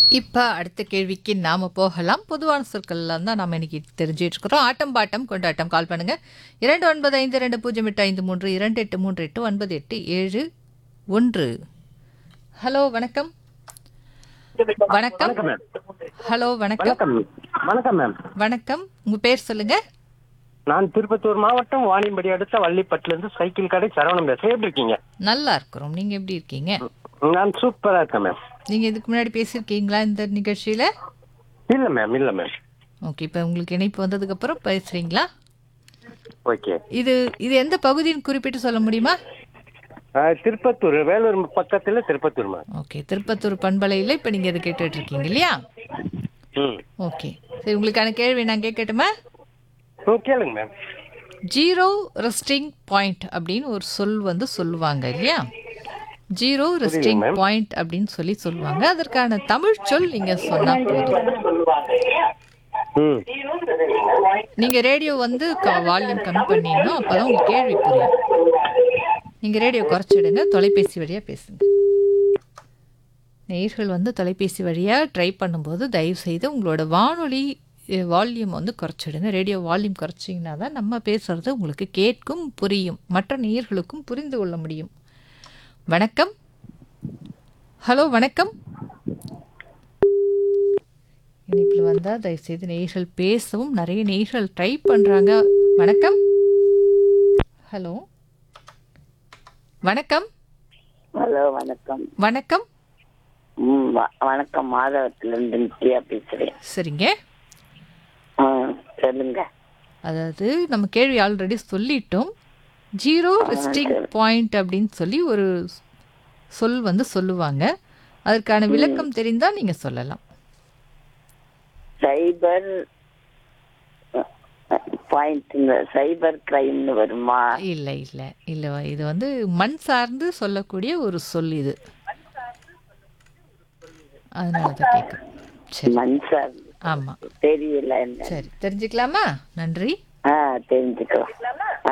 இப்போ அடுத்த கேள்விக்கு நாம் போகலாம் பொதுவான சொற்கள்லாம் தான் நாம் இன்னைக்கு தெரிஞ்சுட்டு இருக்கிறோம் ஆட்டம் பாட்டம் கொண்டாட்டம் கால் பண்ணுங்க இரண்டு ஒன்பது ஐந்து ரெண்டு பூஜ்ஜியம் எட்டு ஐந்து மூன்று இரண்டு எட்டு மூன்று எட்டு ஒன்பது எட்டு ஏழு ஒன்று ஹலோ வணக்கம் வணக்கம் வணக்கம் மேம் ஹலோ வணக்கம் வணக்கம் வணக்கம் மேம் வணக்கம் உங்கள் பேர் சொல்லுங்க நான் திருப்பத்தூர் மாவட்டம் வாணியம்படி அடுத்த வள்ளிப்பட்டுல இருந்து சைக்கிள் கடை சரவணம் பேசுறேன் எப்படி இருக்கீங்க நல்லா இருக்கிறோம் நீங்கள் எப்படி இருக்கீங்க நான் சூப்பரா இருக்கேன் மேம் நீங்கள் இதுக்கு முன்னாடி பேசியிருக்கீங்களா இந்த நிகழ்ச்சியில் இல்ல மேம் இல்ல மேம் ஓகே இப்போ உங்களுக்கு இணைப்பு வந்ததுக்கப்புறம் பேசுகிறீங்களா ஓகே இது இது எந்த பகுதின்னு குறிப்பிட்டு சொல்ல முடியுமா திருப்பத்தூர் வேலூர் பக்கத்துல திருப்பத்தூர் மேம் ஓகே திருப்பத்தூர் பண்பலையில் இப்போ நீங்கள் இதை கேட்டுட்டு இருக்கீங்க இல்லையா ம் ஓகே சரி உங்களுக்கான கேள்வி நான் கேட்கட்டுமா ம், கேளுங்க மேம் ஜீரோ ரெஸ்டிங் பாயிண்ட் அப்படின்னு ஒரு சொல் வந்து சொல்லுவாங்க இல்லையா ஜீரோ ரெஸ்டிங் பாயிண்ட் அப்படின்னு சொல்லி சொல்லுவாங்க அதற்கான தமிழ் சொல் நீங்க சொன்னா போதும் ம் நீங்க ரேடியோ வந்து வால்யூம் கம்மி பண்ணிடணும் அப்பதான் உங்களுக்கு கேள்வி புரியும் நீங்க ரேடியோ குறைச்சிடுங்க தொலைபேசி வழியா பேசுங்க நேயர்கள் வந்து தொலைபேசி வழியா ட்ரை பண்ணும்போது தயவு செய்து உங்களோட வானொலி வால்யூம் வந்து குறைச்சிடுங்க ரேடியோ வால்யூம் குறைச்சிங்கன்னா தான் நம்ம பேசுறது உங்களுக்கு கேட்கும் புரியும் மற்ற நேயர்களுக்கும் புரிந்து கொள்ள முடியும் வணக்கம் ஹலோ வணக்கம் இணைப்பில் வந்தால் தயவுசெய்து நேயர்கள் பேசவும் நிறைய நேயர்கள் ட்ரை பண்ணுறாங்க வணக்கம் ஹலோ வணக்கம் ஹலோ வணக்கம் வணக்கம் ம், வ- வணக்கம் மாதவத்திலிருந்து நித்யா பேசுறேன் சரிங்க ஆ, சொல்லுங்க அதாவது நம்ம கேள்வி ஆல்ரெடி சொல்லிட்டோம் ஜீரோ ரெஸ்டிங் பாயிண்ட் அப்படின்னு சொல்லி ஒரு சொல் வந்து சொல்லுவாங்க அதற்கான விளக்கம் தெரிந்தால் நீங்கள் சொல்லலாம் சைபர் பாயிண்ட் சைபர் கிரைம்னு வருமா இல்லை இல்லை இல்லை இது வந்து மண் சார்ந்து சொல்லக்கூடிய ஒரு சொல் இது அதனால தான் கேட்குறேன் சரி மன்சார் ஆமாம் தெரியல என்ன சரி தெரிஞ்சுக்கலாமா நன்றி ஆ தெரிஞ்சுக்கலாம் ஆ,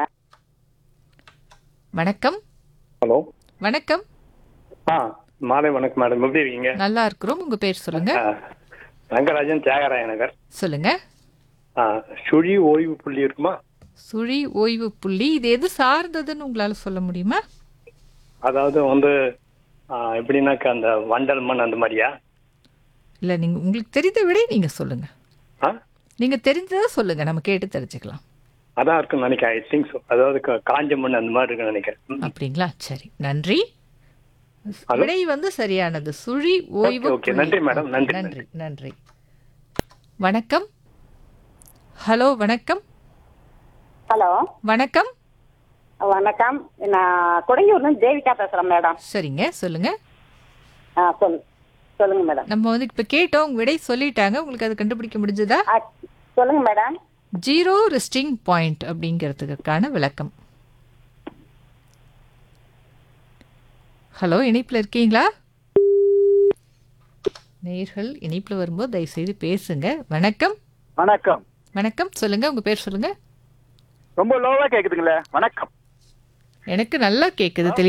வணக்கம் ஹலோ வணக்கம் ஆ மாலை வணக்கம் மேடம் எப்படி இருக்கீங்க நல்லா இருக்கிறோம் உங்க பேர் சொல்லுங்க ஆ, ரங்கராஜன் தியாகராய நகர் சொல்லுங்க ஆ, சுழி ஓய்வு புள்ளி இருக்குமா சுழி ஓய்வு புள்ளி இது எது சார்ந்ததுன்னு உங்களால சொல்ல முடியுமா அதாவது வந்து ஆ, எப்படின்னாக்கா அந்த வண்டல் மண் அந்த மாதிரியா இல்ல நீங்க உங்களுக்கு தெரிந்த விட நீங்க சொல்லுங்க ஆ நீங்க தெரிஞ்சதை சொல்லுங்க நம்ம கேட்டு தெரிஞ்சுக்கலாம் அதான் இருக்குன்னு நினைக்கிறேன் ஐ திங்க் ஸோ அதாவது கா- காஞ்ச மண் அந்த மாதிரி இருக்குன்னு நினைக்கிறேன் ம். அப்படிங்களா சரி நன்றி Hello? விடை வந்து சரியானது சுழி ஓய்வு okay. புள்ளி. நன்றி madam. நன்றி, நன்றி நன்றி வணக்கம் ஹலோ வணக்கம் ஹலோ வணக்கம் வணக்கம் நான் குடையூர்ல இருந்து தேவிகா பேசுறேன் மேடம் சரிங்க சொல்லுங்க ஆ சொல் சொல்லுங்க மேடம் நம்ம வந்து இப்ப கேட்டோம் உங்க விடை சொல்லிட்டாங்க உங்களுக்கு அது கண்டுபிடிக்க முடிஞ்சதா ஆ, சொல்லுங்க மேடம் ஜீரோ ரெஸ்டிங் பாயிண்ட் அப்படிங்கிறதுக்கான விளக்கம் ஹலோ இணைப்பில் இருக்கீங்களா நேர்கள் இணைப்பில் வரும்போது தயவுசெய்து பேசுங்க வணக்கம் வணக்கம் வணக்கம் சொல்லுங்க உங்க பேர் சொல்லுங்க ரொம்ப லோவா கேக்குதுங்களே வணக்கம் எனக்கு நல்லா கேட்குது